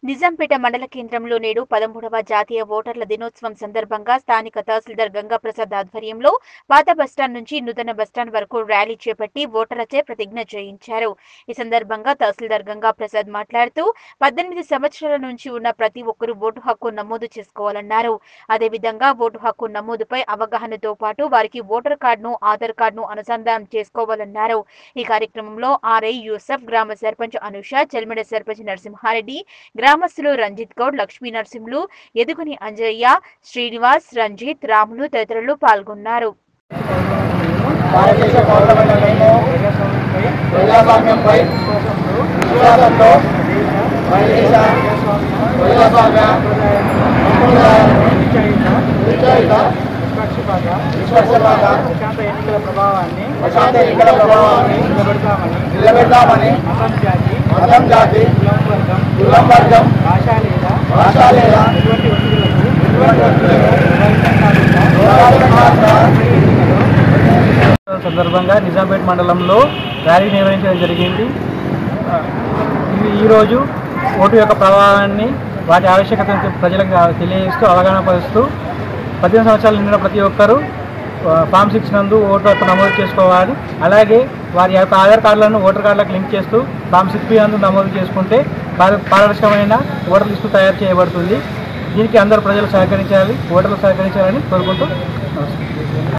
నిజాంపేట మండల కేంద్రంలో నేడు పదమూడవ జాతీయ ఓటర్ల దినోత్సవం సందర్భంగా స్థానిక తహసీల్దార్ గంగాప్రసాద్ ఆధ్వర్యంలో పాత బస్టాండ్ నుంచి నూతన బస్టాండ్ వరకు ర్యాలీ చేపట్టి ఓటర్లచే ప్రతిజ్ఞ చేయించారు ఈ సందర్భంగా తహసీల్దార్ గంగాప్రసాద్ మాట్లాడుతూ పద్దెనిమిది సంవత్సరాల నుంచి ఉన్న ప్రతి ఒక్కరూ ఓటు హక్కు నమోదు చేసుకోవాలన్నారు అదేవిధంగా ఓటు హక్కు నమోదుపై అవగాహనతో పాటు వారికి ఓటర్ కార్డును ఆధార్ కార్డును అనుసంధానం చేసుకోవాలన్నారు ఈ కార్యక్రమంలో ఆర్ఐ యూసఫ్ గ్రామ సర్పంచ్ అనుష చెల్మెడ సర్పంచ్ నరసింహారెడ్డి గ్రామస్తులు రంజిత్ గౌడ్ లక్ష్మీ నరసింహులు ఎదుగుని అంజయ్య శ్రీనివాస్ రంజిత్ రాములు తదితరులు పాల్గొన్నారు భారతదేశ పౌరమండలంలో ప్రజాస్వామ్యంపై విశ్వాసంతో మన దేశ ప్రజాస్వామ్య నిశ్చయిత నిష్పక్షపాత నిష్పక్షపాత ప్రశాంత ఎన్నికల ప్రభావాన్ని ప్రశాంత ఎన్నికల ప్రభావాన్ని నిలబెడతామని నిలబెడతామని మతం జాతి మతం జాతి కులం వర్గం కులం వర్గం భాష లేదా భాష లేదా ఎటువంటి ఒత్తిడులకు ఎటువంటి ఒత్తిడులకు ప్రభావితం కాకుండా ప్రభావితం కాకుండా సందర్భంగా నిజాంపేట మండలంలో ర్యాలీ నిర్వహించడం జరిగింది ఆ, ఇది ఈరోజు ఓటు యొక్క ప్రభావాన్ని వాటి ఆవశ్యకతను ప్రజలకు తెలియజేస్తూ అవగాహన పరుస్తూ పద్దెనిమిది సంవత్సరాలు నిండిన ప్రతి ఒక్కరూ ఆ, ఫామ్ సిక్స్ నందు ఓటు హక్కు నమోదు చేసుకోవాలి అలాగే వారి యొక్క ఆధార్ కార్డులను ఓటర్ కార్డులకు లింక్ చేస్తూ ఫామ్ సిక్స్ బి నందు నమోదు చేసుకుంటే పార- పారదర్శకమైన ఓటర్ లిస్టు తయారు చేయబడుతుంది దీనికి అందరూ ప్రజలు సహకరించాలి ఓటర్లు సహకరించాలని కోరుకుంటూ నమస్కారం